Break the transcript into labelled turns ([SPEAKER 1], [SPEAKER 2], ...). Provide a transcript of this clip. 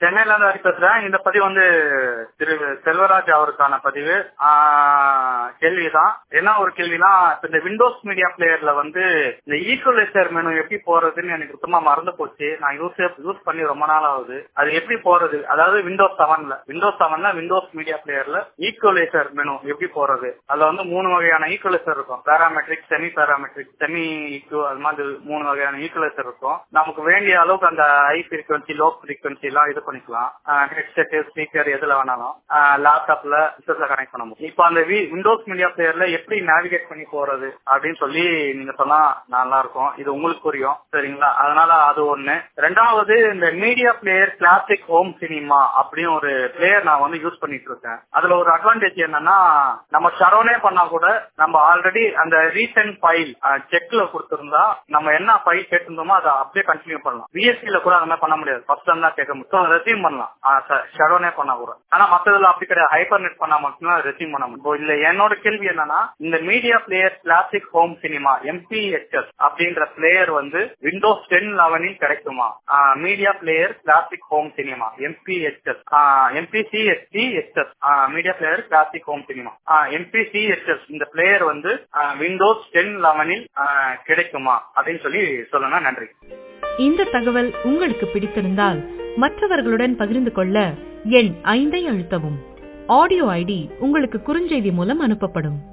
[SPEAKER 1] சென்னையில இருந்து ஹரி பேசுறேன் இந்த பதிவு வந்து திரு செல்வராஜ் அவருக்கான பதிவு ஆஹ், கேள்விதான் என்ன ஒரு கேள்வினா இப்ப இந்த விண்டோஸ் மீடியா பிளேயர்ல வந்து இந்த ஈக்குவலைசர் மெனு எப்படி போறதுன்னு எனக்கு சுத்தமா மறந்து போச்சு நான் யூஸ் யூஸ் பண்ணி ரொம்ப நாள் ஆகுது அது எப்படி போறது அதாவது விண்டோஸ் செவன்ல விண்டோஸ் செவன்ல விண்டோஸ் மீடியா பிளேயர்ல ஈக்குவலைசர் மெனு எப்படி போறது அதுல வந்து மூணு வகையான ஈக்குவலைசர் இருக்கும் பேராமெட்ரிக் செமி பேராமெட்ரிக் செமி ஈக்குவ அது மாதிரி மூணு வகையான ஈக்குவலைசர் இருக்கும் நமக்கு வேண்டிய அளவுக்கு அந்த ஹை ஃபிரிக்வன்சி லோ ஃபிரிக்வன்சி எல்லாம் இது பண்ணிக்கலாம் ஹெட்செட் ஸ்பீக்கர் எதுல வேணாலும் லேப்டாப்ல சிஸ்டத்துல கனெக்ட் பண்ண முடியும் இப்போ அந்த விண்டோஸ் மீடியா பிளேயர்ல எப்படி நேவிகேட் பண்ணி போறது அப்படின்னு சொல்லி நீங்க சொன்னா நல்லா இருக்கும் இது உங்களுக்கு புரியும் சரிங்களா அதனால அது ஒண்ணு ரெண்டாவது இந்த media player classic home cinema அப்படின்னு ஒரு பிளேயர் நான் வந்து யூஸ் பண்ணிட்டு இருக்கேன் அதுல ஒரு அட்வான்டேஜ் என்னன்னா நம்ம ஷரோனே பண்ணா கூட நம்ம ஆல்ரெடி அந்த ரீசெண்ட் ஃபைல் செக்ல கொடுத்திருந்தா நம்ம என்ன ஃபைல் கேட்டிருந்தோமோ அதை அப்படியே கண்டினியூ பண்ணலாம் பிஎஸ்சில கூட அந்த மாதிரி பண்ண முடியாது ஃபர்ஸ்ட் டைம் தான் கேட்க முடியும் ரெசியூம் பண்ணலாம் ஷரோனே பண்ணா கூட ஆனா மத்ததுல அப்படி கிடையாது ஹைப்பர் நெட் பண்ணா மட்டும்தான் ரெசியூம் பண்ண முடியும் இப்போ இல்ல என்னோட கேள்வி என்னன்னா இந்த media player classic home cinema MPHS அப்படின்ற பிளேயர் வந்து விண்டோஸ் டென் லெவனில் கிடைக்குமா media player classic home cinema MPHS MPCSDHS media player classic home cinema MPCHS இந்த பிளேயர் வந்து விண்டோஸ் டென் லெவனில் கிடைக்குமா அப்படின்னு சொல்லி சொல்லணும் நன்றி
[SPEAKER 2] இந்த தகவல் உங்களுக்கு பிடித்திருந்தால் மற்றவர்களுடன் பகிர்ந்து கொள்ள எண் ஐந்தை அழுத்தவும் ஆடியோ ஐடி உங்களுக்கு குறுஞ்செய்தி மூலம் அனுப்பப்படும்